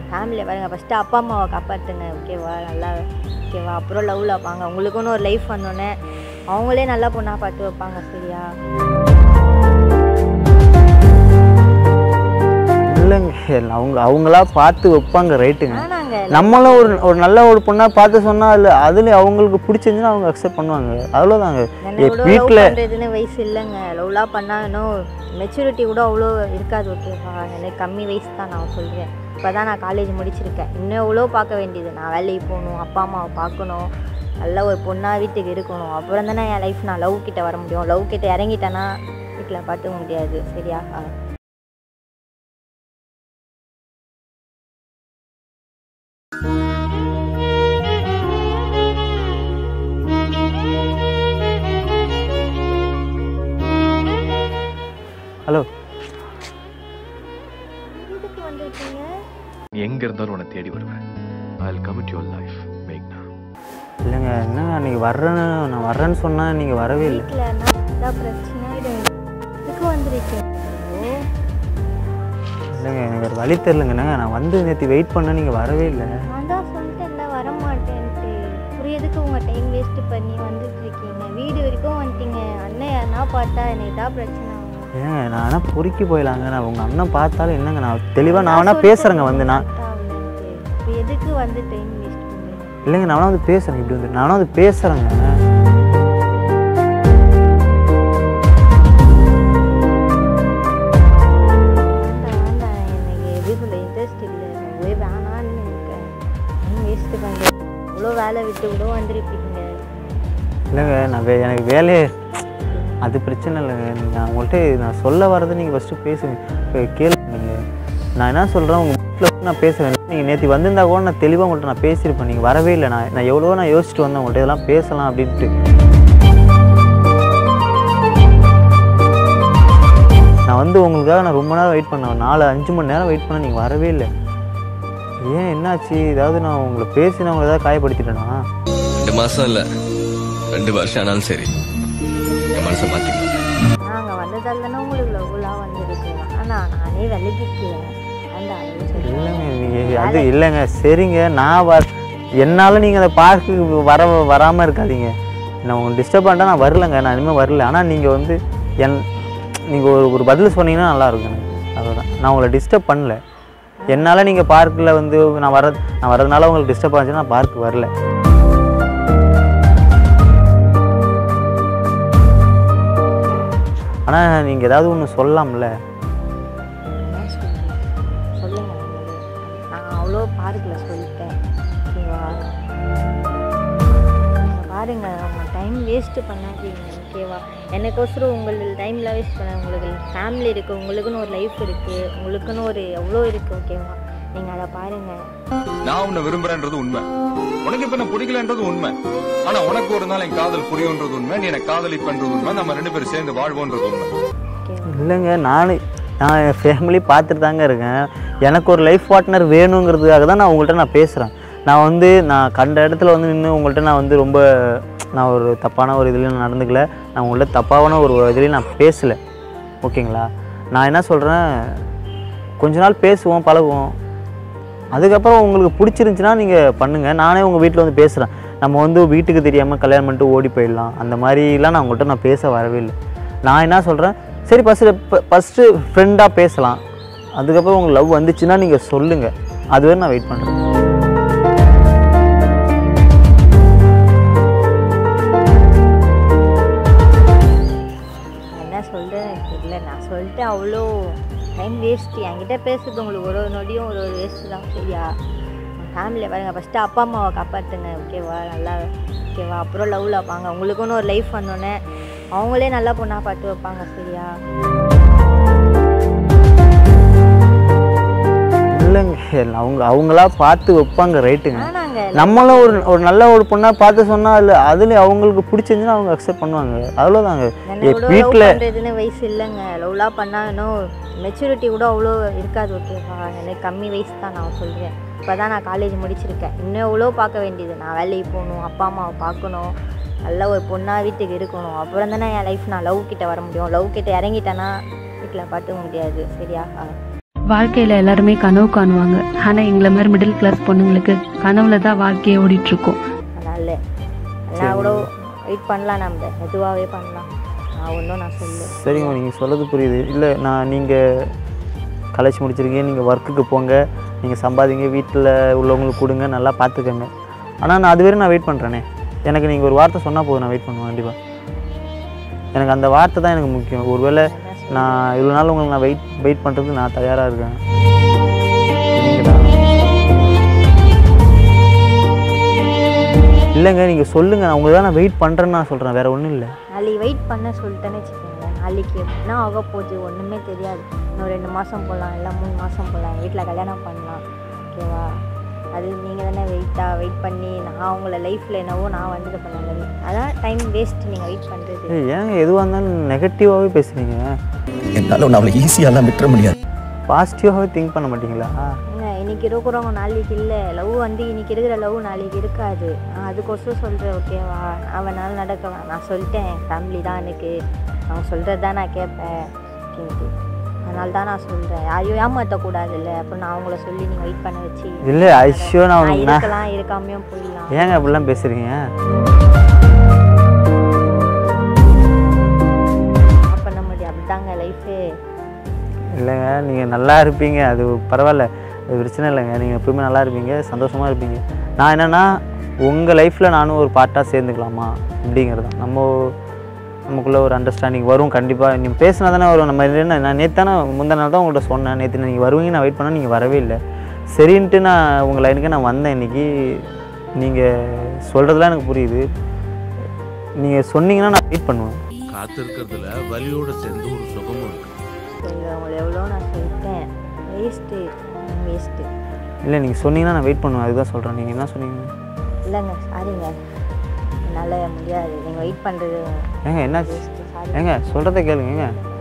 ஃபேமிலியை பாருங்கள் ஃபஸ்ட்டு அப்பா அம்மாவை காப்பாற்றுங்க ஓகேவா நல்லா ஓகேவா அப்புறம் லவ்வில் வாங்க உங்களுக்குன்னு ஒரு லைஃப் வந்தோடனே அவங்களே நல்லா பொண்ணாக பார்த்து வைப்பாங்க சரியா இல்லைங்க அவங்க அவங்களா பார்த்து வைப்பாங்க ரைட்டுங்க ஆனாங்க நம்மளும் ஒரு ஒரு நல்ல ஒரு பொண்ணாக பார்த்து சொன்னால் அதில் அதுல அவங்களுக்கு பிடிச்சிருந்துச்சுன்னா அவங்க அக்செப்ட் பண்ணுவாங்க அவ்வளோதாங்க என்ன கூட லவ் வீட்டில் பண்ணுறதுன்னு வயசு இல்லைங்க லவ்லாம் பண்ணால் இன்னும் மெச்சூரிட்டி கூட அவ்வளோ இருக்காது ஓகேவா எனக்கு கம்மி வயசு தான் நான் சொல்கிறேன் இப்போ தான் நான் காலேஜ் முடிச்சிருக்கேன் இன்னும் எவ்வளோ பார்க்க வேண்டியது நான் வேலைக்கு போகணும் அப்பா அம்மாவை பார்க்கணும் நல்ல ஒரு பொண்ணாக வீட்டுக்கு இருக்கணும் அப்புறம் தானே என் லைஃப் நான் லவ் கிட்ட வர முடியும் லவ் கிட்ட இறங்கிட்டேன்னா வீட்டில் பார்த்துக்க முடியாது சரியா ஹலோ வீட்டுக்கு வந்துருக்கீங்க எங்க இருந்தாலும் உன்னை தேடி வருவேன் I will commit your life மேக்னா இல்லைங்க என்னங்க நீங்கள் வர்றேன்னு நான் வர்றேன்னு சொன்னால் நீங்கள் வரவே இல்லை வீட்டில் நான் பிரச்சனை இதுக்கு வந்திருக்கேன் ஓ இல்லைங்க எனக்கு வேறு வழி தெரிலங்க என்னங்க நான் வந்து நேற்று வெயிட் பண்ண நீங்கள் வரவே இல்லை நான் தான் சொல்லிட்டேன்ல வர மாட்டேன்ட்டு அப்புறம் எதுக்கு உங்கள் டைம் வேஸ்ட் பண்ணி வந்துட்டு இருக்கீங்க வீடு வரைக்கும் வந்துட்டீங்க அண்ணன் யாருன்னா பார்த்தா எனக்கு இதான் பிரச்சனை ஆகும். ஏங்க நான் ஆனால் பொறுக்கி போயிடலாங்க நான் உங்கள் அண்ணன் பார்த்தாலும் என்னங்க நான் தெளிவாக நான் வேணா சொல்லிட்டேன் பேசுகிறேங்க வந்து நான் correct ஆகலன்ட்டு. இப்போ எதுக்கு வந்து டைம் வேஸ்ட் பண்ணுறீங்க இல்லைங்க நான் வேணா வந்து பேசுகிறேன் இப்படி வந்து நான் வேணா வந்து பேசுகிறேங்க வேண்டாம் வேண்டாம் எனக்கு எப்படி சொல்ல இன்ட்ரெஸ்ட் இல்லை ரொம்பவே வேணான்னு இருக்கேன் டைம் வேஸ்ட் பண்ணுறேன் இவ்வளோ வேலை விட்டு கூட வந்திருப்பீங்க இல்லைங்க நான் வே எனக்கு வேலையே அது பிரச்சனை இல்லைங்க நான் உங்கள்கிட்ட நான் சொல்ல வரதை நீங்கள் ஃபஸ்ட்டு பேசுங்க இப்போ கேளுங்க நீங்கள் நான் என்ன சொல்கிறேன் உங்கள் வீட்டில் நான் பேசுகிறேன் நீங்கள் நேற்று வந்திருந்தா கூட நான் தெளிவாக உங்கள்கிட்ட நான் பேசியிருப்பேன் நீங்கள் வரவே இல்லை நான் நான் எவ்வளோ நான் யோசிச்சுட்டு வந்தேன் உங்கள்கிட்ட இதெல்லாம் பேசலாம் அப்படின்ட்டு நான் வந்து உங்களுக்காக நான் ரொம்ப நேரம் வெயிட் பண்ணேன் நாலு அஞ்சு மணி நேரம் வெயிட் பண்ண நீங்கள் வரவே இல்லை ஏன் என்னாச்சு ஏதாவது நான் உங்களை பேசி நான் உங்களை ஏதாவது காயப்படுத்திட்டேனா ரெண்டு மாசம் இல்ல ரெண்டு வருஷம் ஆனாலும் சரி என் மனசை மாத்திக்க மாட்டேன் நாங்கள் வந்ததால் தானே உங்களுக்கு லவ்லாம் வந்திருக்கு ஆனால் நானே விலகிக்கிறேன் அந்த இல்லைங்க நீங்க அது இல்லைங்க சரிங்க நான் வ என்னால் நீங்கள் அந்த பார்க்குக்கு வர வராமல் இருக்காதீங்க நான் உங்களுக்கு டிஸ்டர்ப் பண்ணிட்டா நான் வரலங்க நான் இனிமேல் வரல ஆனால் நீங்கள் வந்து என் நீங்கள் ஒரு ஒரு பதில் சொன்னீங்கன்னா நல்லா இருக்கும் எனக்கு அதுதான் நான் உங்களை டிஸ்டர்ப் பண்ணல என்னால் நீங்கள் பார்க்கில் வந்து நான் வர நான் வரதுனால உங்களுக்கு டிஸ்டர்ப் ஆச்சுன்னா நான் பார்க்கு வரல ஆனால் நீங்கள் ஏதாவது ஒன்று சொல்லலாம்ல என்ன சொல்றீங்க? சொல்லுங்க நீங்களே. நான் அவ்வளோ பார்க்கல சொல்லிட்டேன் ஓகேவா நீங்க பாருங்க உங்கள் டைம் வேஸ்ட் பண்ணாதீங்க ஓகேவா எனக்கோசரம் உங்கள் டைம்லாம் வேஸ்ட் பண்ண உங்களுக்கு ஃபேமிலி இருக்குது உங்களுக்குன்னு ஒரு லைஃப் இருக்குது உங்களுக்குன்னு ஒரு எவ்வளோ இருக்குது ஓகேவா நீங்கள் அதை பாருங்கள் நான் உன்னை விரும்புறேன்றது உண்மை உனக்கு இப்ப என்ன பிடிக்கலன்றது உண்மை ஆனா உனக்கு ஒரு நாள் என் காதல் புரியுன்றது உண்மை நீ எனக்கு காதலிப்பன்றது உண்மை நம்ம ரெண்டு பேரும் சேர்ந்து வாழ்வோன்றது உண்மை ஓகேவா இல்லைங்க நான் நான் என் ஃபேமிலி பார்த்துட்டு தாங்க இருக்கேன் எனக்கு ஒரு லைஃப் பார்ட்னர் வேணுங்கிறதுக்காக தான் நான் உங்கள்கிட்ட நான் பேசுகிறேன் நான் வந்து நான் கண்ட இடத்துல வந்து நின்று உங்கள்கிட்ட நான் வந்து ரொம்ப நான் ஒரு தப்பான ஒரு இதுலேயும் நடந்துக்கல நான் உங்கள்கிட்ட தப்பான ஒரு இதுலேயும் நான் பேசலை ஓகேங்களா நான் என்ன சொல்கிறேன் கொஞ்ச நாள் பேசுவோம் பழகுவோம் அதுக்கப்புறம் உங்களுக்கு பிடிச்சிருந்துச்சின்னா நீங்கள் பண்ணுங்கள் நானே உங்கள் வீட்டில் வந்து பேசுகிறேன் நம்ம வந்து வீட்டுக்கு தெரியாமல் கல்யாணம் பண்ணிட்டு ஓடி போயிடலாம் அந்த மாதிரிலாம் நான் உங்கள்கிட்ட நான் பேச வரவே இல்லை நான் என்ன சொல்கிறேன் சரி ஃபஸ்ட்டு ஃபஸ்ட்டு ஃப்ரெண்டாக பேசலாம் அதுக்கப்புறம் உங்களுக்கு லவ் வந்துச்சுன்னா நீங்கள் சொல்லுங்கள் அதுவரை நான் வெயிட் பண்ணுறேன் என்ன சொல்கிறேன் தெரியல நான் சொல்லிட்டேன் அவ்வளோ டைம் வேஸ்ட்டு என்கிட்ட பேசுறது உங்களுக்கு ஒரு ஒரு நொடியும் ஒரு ஒரு வேஸ்ட்டு தான் சரியா ஃபேமிலியை பாருங்க ஃபஸ்ட்டு அப்பா அம்மாவை காப்பாற்றுங்க ஓகேவா நல்லா ஓகேவா அப்புறம் லவ்வில் வாங்க உங்களுக்குன்னு ஒரு லைஃப் வந்தோடனே அவங்களே நல்லா பொண்ணாக பார்த்து வைப்பாங்க சரியா இல்லைங்க அவங்க அவங்களா பார்த்து வைப்பாங்க ரைட்டுங்க ஆனாங்க நம்மளும் ஒரு ஒரு நல்ல ஒரு பொண்ணாக பார்த்து சொன்னால் அதில் அதுலேயும் அவங்களுக்கு பிடிச்சிருந்துச்சுன்னா அவங்க அக்செப்ட் பண்ணுவாங்க அவ்வளோதாங்க என்ன கூட லவ் வீட்டில் பண்ணுறதுன்னு வயசு இல்லைங்க லவ்லாம் பண்ணால் இன்னும் மெச்சூரிட்டி கூட அவ்வளோ இருக்காது ஓகேவா எனக்கு கம்மி வயசு தான் நான் சொல்கிறேன் இப்போ தான் நான் காலேஜ் முடிச்சிருக்கேன் இன்னும் எவ்வளோ பார்க்க வேண்டியது நான் வேலைக்கு போகணும் அப்பா அம்மாவை பார்க்கணும் நல்ல ஒரு பொண்ணாக வீட்டுக்கு இருக்கணும் அப்புறம் தானே என் லைஃப் நான் லவ் கிட்ட வர முடியும் லவ் கிட்ட இறங்கிட்டேன்னா வீட்டில் பார்த்துக்க முடியாது சரியா வாழ்க்கையில் எல்லாருமே கனவு காணுவாங்க ஆனால் எங்களை மாதிரி மிடில் கிளாஸ் பொண்ணுங்களுக்கு கனவுல தான் வாழ்க்கையே ஓடிட்டு இருக்கோம் அதனால எல்லாம் கூட வெயிட் பண்ணலாம் நம்ம மெதுவாகவே பண்ணலாம் நான் ஒன்றும் நான் சொல்லு சரிங்க நீங்கள் சொல்கிறது புரியுது இல்லை நான் நீங்கள் காலேஜ் முடிச்சிருக்கீங்க நீங்கள் ஒர்க்குக்கு போங்க நீங்கள் சம்பாதிங்க வீட்டில் உள்ளவங்களுக்கு கொடுங்க நல்லா பார்த்துக்கங்க ஆனால் நான் அது வரை நான் வெயிட் பண்ணுறேனே எனக்கு நீங்கள் ஒரு வார்த்தை சொன்னால் போதும் நான் வெயிட் பண்ணுவேன் கண்டிப்பாக எனக்கு அந்த வார்த்தை தான் எனக்கு முக்கியம் ஒருவேளை நான் இவ்வளோ நாள் உங்களுக்கு நான் வெயிட் வெயிட் பண்ணுறதுக்கு நான் தயாராக இருக்கேன் நீங்கள் தான் இல்லைங்க நீங்கள் சொல்லுங்கள் நான் உங்களுக்கு தான் நான் வெயிட் பண்ணுறேன்னு நான் சொல்கிறேன் வேறு ஒன்றும் இல்லை நாளைக்கு வெயிட் பண்ண சொல்லிட்டேன்னு வச்சுக்கோங்களேன் நாளைக்கு என்ன ஆக போகுது ஒன்றுமே தெரியாது இன்னும் ரெண்டு மாதம் போகலாம் இல்லை மூணு மாதம் போகலாம் எங்கள் வீட்டில் கல்யாணம் பண்ணலாம் ஓகேவா அது நீங்கள் தானே வெயிட்டாக வெயிட் பண்ணி நான் உங்களை லைஃப்பில் என்னவோ நான் வந்துட்டு பண்ணல அதான் டைம் வேஸ்ட் நீங்கள் வெயிட் பண்ணுறது ஏய், ஏங்க எதுவாக இருந்தாலும் நெகட்டிவாகவே பேசுகிறீங்க என்னால் உன்னை அவ்வளோ ஈஸியாலாம் விட்டுற முடியாது பாசிட்டிவாகவே திங்க் பண்ண மாட்டீங்களா ஏங்க இன்னைக்கு இருக்கிறவங்க நாளைக்கு இல்லை லவ் வந்து இன்னைக்கு இருக்கிற லவ் நாளைக்கு இருக்காது நான் அதுக்கோசரம் சொல்கிறேன் ஓகேவா அவனால் நடக்கலாம் நான் சொல்லிட்டேன் ஃபேமிலி தான் எனக்கு அவங்க சொல்கிறது தான் நான் கேட்பேன் அப்படின்ட்டு அதனால தான் நான் சொல்கிறேன் யாரையும் ஏமாற்றக்கூடாது இல்லை அப்புறம் நான் அவங்கள சொல்லி நீங்கள் வெயிட் பண்ண வச்சு இல்லை ஐஷோ நான் நான் உனக்கு- நான் இருக்கலாம் இருக்காமையும் போயிடலாம் ஏங்க அப்படிலாம் பேசுகிறீங்க என்ன பண்ண முடியும் அப்படிதாங்க லைஃபே இல்லைங்க நீங்கள் நல்லா இருப்பீங்க அது பரவாயில்ல அது பிரச்சனை இல்லைங்க நீங்கள் எப்பவுமே நல்லா இருப்பீங்க சந்தோஷமாக இருப்பீங்க நான் என்னென்னா உங்கள் லைஃப்பில் நானும் ஒரு பார்ட்டாக சேர்ந்துக்கலாமா அப்படிங்கிறது தான் நம்ம நமக்குள்ளே ஒரு அண்டர்ஸ்டாண்டிங் வரும் கண்டிப்பாக நீங்கள் பேசினா தானே வரும் நம்ம என்ன நான் நேற்று தானே முந்தின நாள் தான் உங்கள்கிட்ட சொன்னேன் நேற்று நீங்கள் வருவீங்க நான் வெயிட் பண்ணால் நீங்கள் வரவே இல்லை சரின்ட்டு நான் உங்கள் லைனுக்கு நான் வந்தேன் இன்றைக்கி நீங்கள் சொல்கிறதுலாம் எனக்கு புரியுது நீங்கள் சொன்னீங்கன்னா நான் வெயிட் பண்ணுவேன் காத்திருக்கிறதுல வலியோட சேர்ந்து ஒரு சுகமும் இருக்கு சரி அவங்களை எவ்வளோ நான் சொல்லிட்டேன் வேஸ்ட்டு வேஸ்ட்டு இல்லை நீங்கள் சொன்னீங்கன்னா நான் வெயிட் பண்ணுவேன் அதுதான் சொல்கிறேன் நீங்கள் என்ன சொன்னீங்க இல்லைங்க சாரிங்க என்னால் முடியாது நீங்கள் வெயிட் பண்ணுறது ஏங்க என்னாச்சு வேஸ்ட்டு சாரி ஏங்க சொல்கிறத கேளுங்க ஏங்க